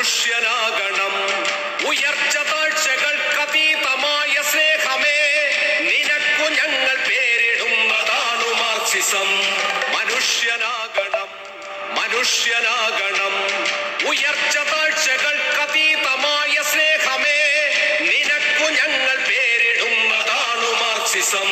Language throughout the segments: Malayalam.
മനുഷ്യനാകണം ഉയർച്ച താഴ്ചകൾക്കതീതമായ സ്നേഹമേ നിനക്കു ഞങ്ങൾ പേരിടുന്നതാണു മാർക്സിസം മനുഷ്യനാകണം മനുഷ്യനാകണം ഉയർച്ച താഴ്ചകൾക്കതീതമായ സ്നേഹമേ നിനക്കു ഞങ്ങൾ പേരിടുന്നതാണു മാർക്സിസം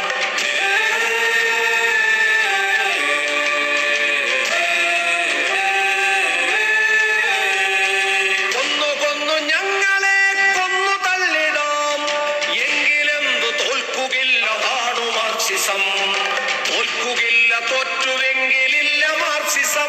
കൊന്നു കൊന്നു ഞങ്ങളെ കൊന്നു തള്ളിടാം എങ്കിലെന്തു തോൽക്കുകില്ല താണു മാർക്സിസം തോൽക്കുകില്ല തോറ്റുവെങ്കിലില്ല മാർക്സിസം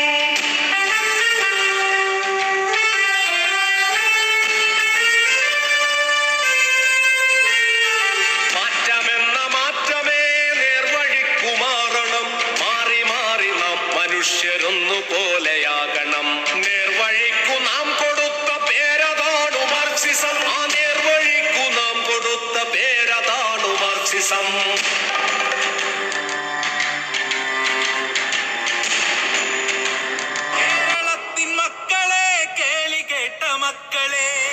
മാറ്റമെന്ന മാറ്റമേ നേർവഴിക്കു മാറണം മാറി മാറി നാം മനുഷ്യരൊന്നു പോലെയാകണം നേർവഴിക്കു നാം കൊടുത്ത പേരതാണു മാർക്സിസം ആ നേർവഴിക്കു നാം കൊടുത്ത പേരതാണു മാർക്സിസം കേരളത്തിൻ മക്കളെ കേളി കേട്ട മക്കളെ